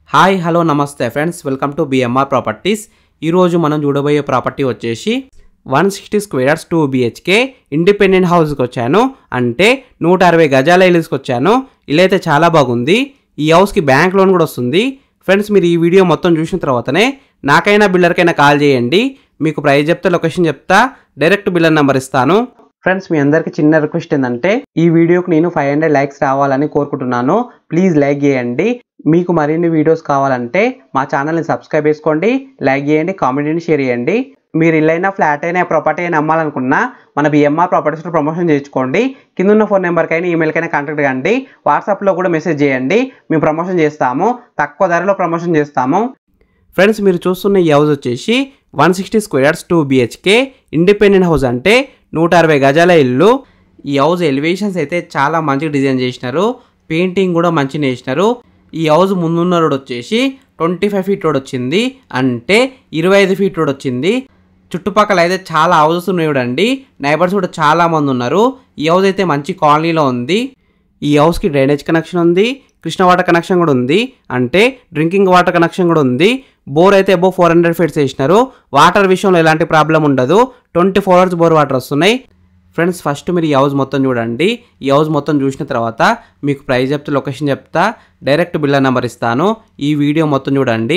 hi hello నమస్తే friends welcome to BMR properties ఈరోజు మనం చూడబోయే ప్రాపర్టీ వచ్చేసి one sixty squares two BHK independent హౌస్కి వచ్చాను అంటే నూట అరవై గజాల ఇల్లుకి వచ్చాను ఇల్లు అయితే చాలా బాగుంది ఈ హౌస్కి బ్యాంక్ లోన్ కూడా వస్తుంది ఫ్రెండ్స్ మీరు ఈ వీడియో మొత్తం చూసిన తర్వాతనే నాకైనా బిల్లర్కైనా కాల్ చేయండి మీకు ప్రైస్ చెప్తా లొకేషన్ చెప్తా డైరెక్ట్ బిల్లర్ నెంబర్ ఇస్తాను ఫ్రెండ్స్ మీ అందరికి చిన్న రిక్వెస్ట్ ఏంటంటే ఈ వీడియోకి నేను ఫైవ్ హండ్రెడ్ లైక్స్ రావాలని కోరుకుంటున్నాను ప్లీజ్ లైక్ చేయండి మీకు మరిన్ని వీడియోస్ కావాలంటే మా ఛానల్ని సబ్స్క్రైబ్ చేసుకోండి లైక్ చేయండి కామెంట్ని షేర్ చేయండి మీరు ఇల్లైనా ఫ్లాట్ అయినా ప్రాపర్టీ అయినా అమ్మాలనుకున్నా మన బిఎంఆర్ ప్రాపర్టీస్లో ప్రమోషన్ చేయించుకోండి కింద ఉన్న ఫోన్ నెంబర్కైనా ఈమెయిల్కైనా కాంటాక్ట్ కండి వాట్సాప్లో కూడా మెసేజ్ చేయండి మేము ప్రమోషన్ చేస్తాము తక్కువ ధరలో ప్రమోషన్ చేస్తాము ఫ్రెండ్స్ మీరు చూస్తున్న ఈ హౌస్ వచ్చేసి one sixty squares two BHK independent house అంటే నూట అరవై గజాల ఇల్లు ఈ హౌస్ ఎలివేషన్స్ అయితే చాలా మంచిగా డిజైన్ చేసినారు పెయింటింగ్ కూడా మంచిగా వేసినారు ఈ హౌస్ ముందున్న రోడ్ వచ్చేసి ట్వంటీ ఫైవ్ ఫీట్ రోడ్ వచ్చింది అంటే ఇరవై ఐదు ఫీట్ రోడ్ వచ్చింది చుట్టుపక్కల అయితే చాలా హౌసెస్ ఉన్నాయి చూడండి నైబర్స్ కూడా చాలా మంది ఉన్నారు ఈ హౌస్ అయితే మంచి కాలనీలో ఉంది ఈ హౌస్కి డ్రైనేజ్ కనెక్షన్ ఉంది కృష్ణ వాటర్ కనెక్షన్ కూడా ఉంది అంటే డ్రింకింగ్ వాటర్ కనెక్షన్ కూడా ఉంది బోర్ అయితే అబో ఫోర్ హండ్రెడ్ ఫీట్స్ వేసినారు వాటర్ విషయంలో ఎలాంటి ప్రాబ్లం ఉండదు twenty four hours bore water వస్తున్నాయి ఫ్రెండ్స్ ఫస్ట్ మీరు ఈ హౌస్ మొత్తం చూడండి ఈ హౌస్ మొత్తం చూసిన తర్వాత మీకు ప్రైస్ చెప్తే లొకేషన్ చెప్తా డైరెక్ట్ బిల్లర్ నెంబర్ ఇస్తాను ఈ వీడియో మొత్తం చూడండి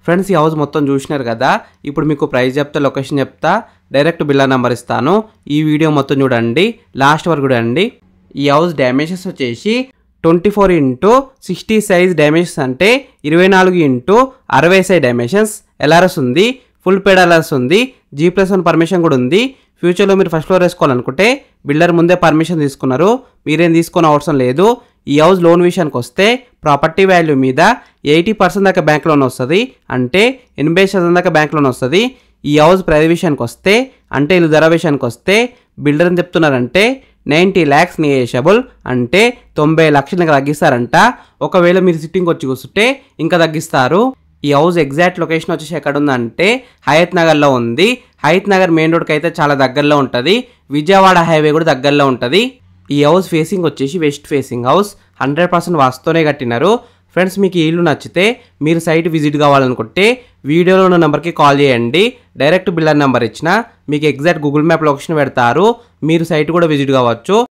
ఫ్రెండ్స్ ఈ హౌస్ మొత్తం చూసినారు కదా ఇప్పుడు మీకు ప్రైస్ చెప్తా లొకేషన్ చెప్తా డైరెక్ట్ బిల్లా నెంబర్ ఇస్తాను ఈ వీడియో మొత్తం చూడండి లాస్ట్ వరకు చూడండి ఈ హౌస్ డ్యామేజెస్ వచ్చేసి twenty four into sixty size dimensions అంటే ఇరవై నాలుగు ఇంటూ అరవై సైజ్ డైమెన్షన్స్ ఎల్ఆర్ఎస్ ఉంది ఫుల్ పేడ్ ఎల్ఆర్ఎస్ ఉంది జీ ప్లస్ వన్ పర్మిషన్ కూడా ఉంది ఫ్యూచర్లో మీరు ఫస్ట్ ఫ్లోర్ వేసుకోవాలనుకుంటే బిల్డర్ ముందే పర్మిషన్ తీసుకున్నారు మీరేం తీసుకొని అవసరం లేదు ఈ హౌస్ లోన్ విషయానికి వస్తే ప్రాపర్టీ వాల్యూ మీద ఎయిటీ పర్సెంట్ దాకా బ్యాంక్ లోన్ వస్తుంది అంటే ఎనభై శాతం దాకా బ్యాంక్ లోన్ వస్తుంది ఈ హౌస్ ప్రైస్ విషయానికి వస్తే అంటే ఇల్లు ధర విషయానికి వస్తే బిల్డర్ అని చెప్తున్నారంటే నైంటీ ల్యాక్స్ నియేషబుల్ అంటే తొంభై లక్షలు ఇంకా తగ్గిస్తారంట ఒకవేళ మీరు సిట్టింగ్ వచ్చి కూర్చుంటే ఇంకా తగ్గిస్తారు ఈ హౌస్ ఎగ్జాక్ట్ లొకేషన్ వచ్చేసి ఎక్కడ ఉందంటే హయత్ నగర్లో ఉంది హయత్ నగర్ మెయిన్ రోడ్కి అయితే చాలా దగ్గరలో ఉంటుంది విజయవాడ హైవే కూడా దగ్గరలో ఉంటుంది ఈ హౌస్ ఫేసింగ్ వచ్చేసి west facing house hundred percent వాస్తోనే కట్టినారు ఫ్రెండ్స్ మీకు ఈ ఇల్లు నచ్చితే మీరు సైట్ విజిట్ కావాలనుకుంటే వీడియోలో ఉన్న నెంబర్కి కాల్ చేయండి డైరెక్ట్ బిల్లర్ నెంబర్ ఇచ్చిన మీకు ఎగ్జాక్ట్ గూగుల్ మ్యాప్ లొకేషన్ పెడతారు మీరు సైట్ కూడా విజిట్ కావచ్చు